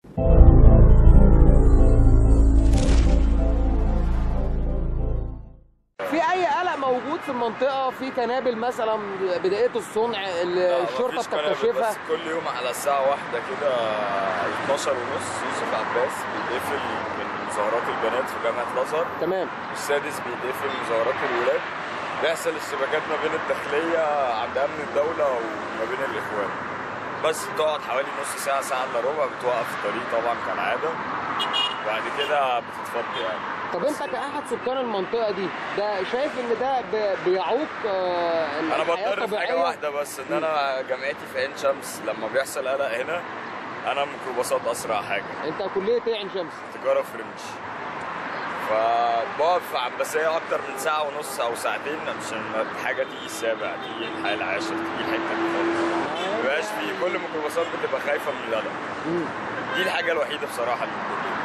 في اي قلق موجود في المنطقه في كنابل مثلا بدايه الصنع ال- لا، الشرطه مفيش قنابل، بتكتشفها بس كل يوم على الساعة واحدة كده 12 ونص يوسف عباس بيتقفل من مظاهرات البنات في جامعة الأزهر تمام والسادس بيتقفل مظاهرات الولاد بيحصل اشتباكات ما بين الداخلية عند أمن الدولة وما بين الإخوان بس بتقعد حوالي نص ساعة ساعة إلا ربع بتوقف الطريق طبعا كالعادة بعد كده بتتفضي يعني طب انت كاحد سكان المنطقه دي ده شايف ان ده ب- بيعوق آه، انا الحياه بضطر في الطبيعيه حاجه واحده بس ان انا جامعتي في عين شمس لما بيحصل قلق هنا انا ميكروباصات اسرع حاجه انت كليه ايه عين شمس تجاره فرنش فبقف في عباسيه اكتر من ساعه ونص او ساعتين عشان الحاجه تيجي السابع تيجي الحي العاشر تيجي الحته دي خالص مبقاش في كل الميكروباصات بتبقى خايفه من القلق مم. دي الحاجه الوحيده بصراحه اللي بتضايقني.